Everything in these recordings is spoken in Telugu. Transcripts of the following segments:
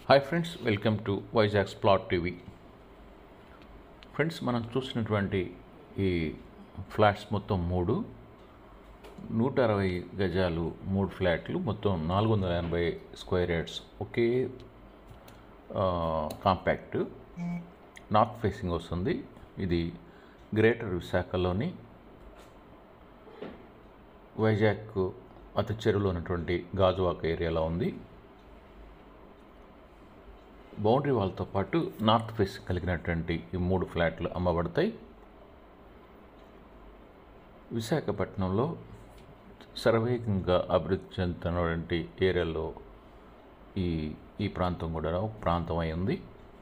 hi friends welcome to Vizag splat TV friends మనం చూసినటువంటి ఈ ఫ్లాట్స్ మొత్తం మూడు నూట అరవై గజాలు మూడు ఫ్లాట్లు మొత్తం నాలుగు వందల ఎనభై స్క్వేర్ యార్డ్స్ ఒకే ఆ, కాంపాక్ట్ నార్త్ ఫేసింగ్ వస్తుంది ఇది గ్రేటర్ విశాఖలోని వైజాగ్ అతి చెరువులో ఉన్నటువంటి గాజువాక ఏరియాలో ఉంది బౌండరీ వాల్తో పాటు నార్త్ ఫేస్ కలిగినటువంటి ఈ మూడు ఫ్లాట్లు అమ్మబడతాయి విశాఖపట్నంలో శరవేగంగా అభివృద్ధి చెందుతున్నటువంటి ఏరియాలో ఈ ఈ ప్రాంతం కూడా ఒక ప్రాంతం అయి ఉంది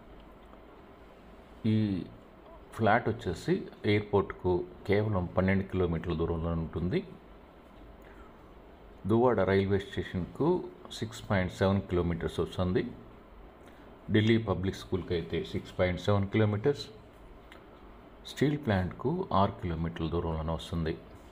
ఈ ఫ్లాట్ వచ్చేసి ఎయిర్పోర్ట్కు కేవలం పన్నెండు కిలోమీటర్ల దూరంలో ఉంటుంది దువ్వాడ రైల్వే స్టేషన్కు సిక్స్ పాయింట్ సెవెన్ కిలోమీటర్స్ వస్తుంది ఢిల్లీ పబ్లిక్ స్కూల్కి అయితే six point seven kilometres steel ప్లాంట్కు ఆరు కిలోమీటర్ల దూరంలోనే వస్తుంది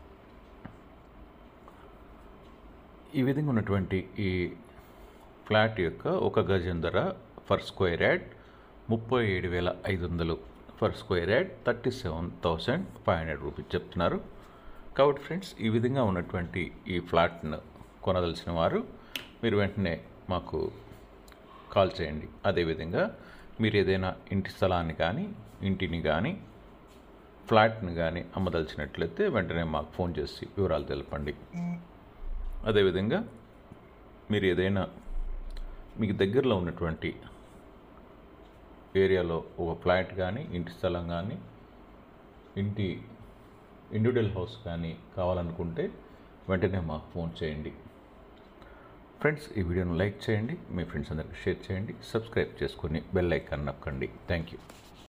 ఈ విధంగా ఉన్నటువంటి ఈ ఫ్లాట్ యొక్క ఒక గజం ధర ఫర్ స్క్వేర్ యార్డ్ ముప్పై ఏడు వేల ఐదు వందలు per square yard thirty seven thousand five hundred rupees చెప్తున్నారు కాబట్టి ఫ్రెండ్స్ ఈ విధంగా ఉన్నటువంటి ఈ ఫ్లాట్ను కొనదలిచిన వారు మీరు వెంటనే మాకు కాల్ చేయండి అదేవిధంగా మీరు ఏదైనా ఇంటి స్థలాన్ని కానీ ఇంటిని కానీ ఫ్లాట్ని కానీ అమ్మదలిచినట్లయితే వెంటనే మాకు ఫోన్ చేసి వివరాలు తెలపండి అదేవిధంగా మీరు ఏదైనా మీకు దగ్గరలో ఉన్నటువంటి ఏరియాలో ఒక ఫ్లాట్ కానీ ఇంటి స్థలం కానీ ఇంటి ఇండివిజువల్ హౌస్ కానీ కావాలనుకుంటే వెంటనే మాకు ఫోన్ చేయండి ఫ్రెండ్స్ ఈ వీడియోను లైక్ చేయండి మీ ఫ్రెండ్స్ అందరికి షేర్ చేయండి సబ్స్క్రైబ్ చేసుకొని బెల్ ఐకాన్ నొక్కండి థ్యాంక్ యూ